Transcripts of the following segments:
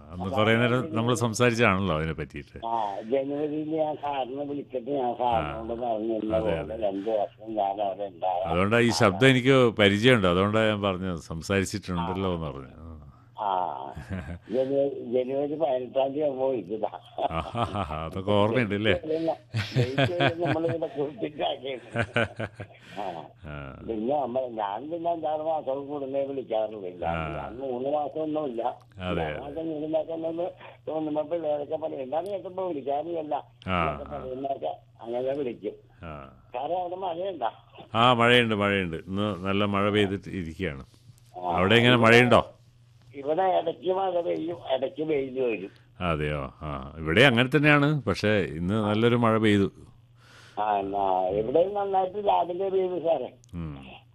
അന്ന് കുറേ നേരം നമ്മൾ സംസാരിച്ചാണല്ലോ അതിനെ പറ്റിയിട്ട് ആ ജനുവരിയിൽ ഞാൻ സാറിനെ വിളിച്ചിട്ട് ഞാൻ സാറിനോട് പറഞ്ഞു ഇന്നപോലെ രണ്ടു വർഷം ഞാൻ അവിടെ ഉണ്ടാകാം അതുകൊണ്ടാണ് ഈ ശബ്ദം എനിക്ക് പരിചയമുണ്ട് അതുകൊണ്ടാണ് ഞാൻ പറഞ്ഞത് സംസാരിച്ചിട്ടുണ്ടല്ലോ എന്ന് പറഞ്ഞു ആ ജനുവരി ജനുവരി പതിനെട്ടാം തീയതി പോയിട്ടാ ആഹാ അതൊക്കെ ഓർമ്മയുണ്ട് അല്ലേ നമ്മളിവിടെ കുറിച്ചിട്ടാക്കിയത് ആ ആ, പിന്നെ നമ്മ ഞാൻ പിന്നെ അഞ്ചാറ് മാസം കൂടുന്നേ വിളിക്കാറുള്ളൂ ഞാൻ മൂന്ന് മാസം ഒന്നുമില്ല അതെ. മാസം കൂടുന്നൊക്കെ തോന്നുമ്പോ പിള്ളേരൊക്കെ പറയും എന്താണ് കേട്ടപ്പോ വിളിക്കാറില്ല ആ, എന്നൊക്കെ പറയുന്നൊക്കെ അങ്ങനെ വിളിക്കും ആ. സാറേ അവിടെ മഴയുണ്ടോ ആ മഴയുണ്ട് മഴയുണ്ട് ഇന്ന് നല്ല മഴ പെയ്തിട്ട് ഇരിക്കുകയാണ് അവിടെ എങ്ങനെ മഴയുണ്ടോ ഇവിടെ ഇടയ്ക്ക് മഴ പെയ്യും ഇടയ്ക്ക് വെയിൽ വരും അതെയോ ആ ഇവിടെ അങ്ങനെ തന്നെയാണ് പക്ഷേ ഇന്ന് നല്ലൊരു മഴ പെയ്തു ആ എന്നാ ഇവിടെ നന്നായിട്ട് രാവിലെ പെയ്തു സാറേ ഉം.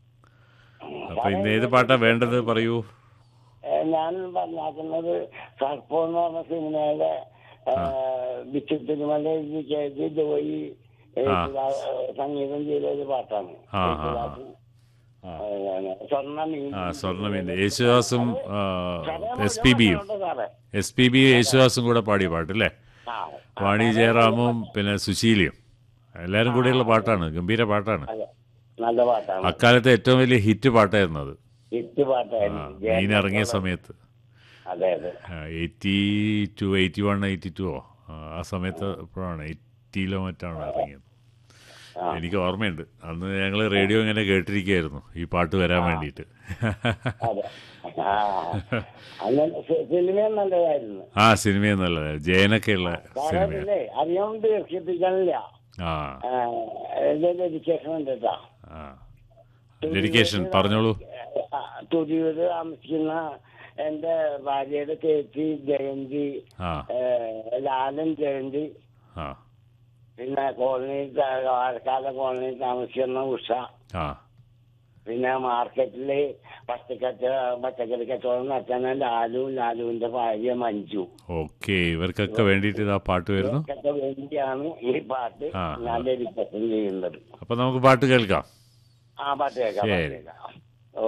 അപ്പൊ ഇന്ന് ഏത് പാട്ടാ വേണ്ടത് പറയൂ ഏ, ഞാൻ പറഞ്ഞാക്കുന്നത് സർപ്പോ എന്ന് പറഞ്ഞ സിനിമയിലെ ബിച്ചു തിരുമല എഴുതി ജോയി യേശുദാ- സംഗീതം ചെയ്ത ഒരു പാട്ടാണ് ആ, ആ, ആ. യേശുദാസും, ഏ, സ്വർണ്ണ മീൻ ആ സ്വർണ്ണമീൻ യേശുദാസും സാറേ, എസ് പി ബിയും ഉണ്ട് സാറേ. എസ് പി ബി യേശുദാസും കൂടെ പാടിയ പാട്ട് അല്ലേ ആ, വാണി ജയറാമും പിന്നെ സുശീലയും എല്ലാവരും കൂടെയുള്ള പാട്ടാണ് ഗംഭീര പാട്ടാണ് അതെ. നല്ല പാട്ടാണ് അക്കാലത്തെ ഏറ്റവും വലിയ ഹിറ്റ് പാട്ടായിരുന്നു അത് ഹിറ്റ് പാട്ടായിരുന്നു മീൻ ഇറങ്ങിയ സമയത്ത് അതെ അതെ eighty two eighty one eighty two ആ സമയത്ത് എപ്പോഴാണ് എയ്റ്റിയിലോ മറ്റാണ് ഇറങ്ങിയത് എനിക്ക് ഓർമ്മയുണ്ട് അന്ന് ഞങ്ങൾ റേഡിയോ ഇങ്ങനെ കേട്ടിരിക്കുകയായിരുന്നു ഈ പാട്ട് വരാൻ വേണ്ടിയിട്ട് അതെ ആ അങ്ങനെ സി- സിനിമയും നല്ലതായിരുന്നു ആ സിനിമയും നല്ലത് ജയനൊക്കെയുള്ള സാറേ സിനിമയാണ് പിന്നെ അധികം ദീർഘിപ്പിക്കാനില്ല ആ ഡെഡിക്കേഷൻ ഉണ്ട് കേട്ടോ ആ ഡെഡിക്കേഷൻ പറഞ്ഞോളൂ ആ, തുരിയൂര് താമസിക്കുന്ന എന്റെ ഭാര്യയുടെ ചേച്ചി ജയന്തി ആ ഏ, ലാലൻ ജയന്തി ആ പിന്നെ കോളനിയിൽ ത- വാഴക്കാല കോളനിയിൽ താമസിക്കുന്ന ഉഷ ആ പിന്നെ മാർക്കറ്റില് പച്ചക്കച്ച പച്ചക്കറി കച്ചവടം നടത്തുന്ന ലാലു ലാലുവിന്റെ ഭാര്യ മഞ്ജു ഓക്കെ ഇവർക്കൊക്കെ വേണ്ടിയിട്ട് ഇതാ പാട്ട് വരുന്നു ഇതൊക്കെ വേണ്ടിയാണ് ഈ പാട്ട് ആ, ഞാൻ ഡെഡിക്കേഷൻ ചെയ്യുന്നത് അപ്പം നമുക്ക് പാട്ട് കേൾക്കാം ആ പാട്ട് കേൾക്കാം പാട്ട് ശരി. കേൾക്കാം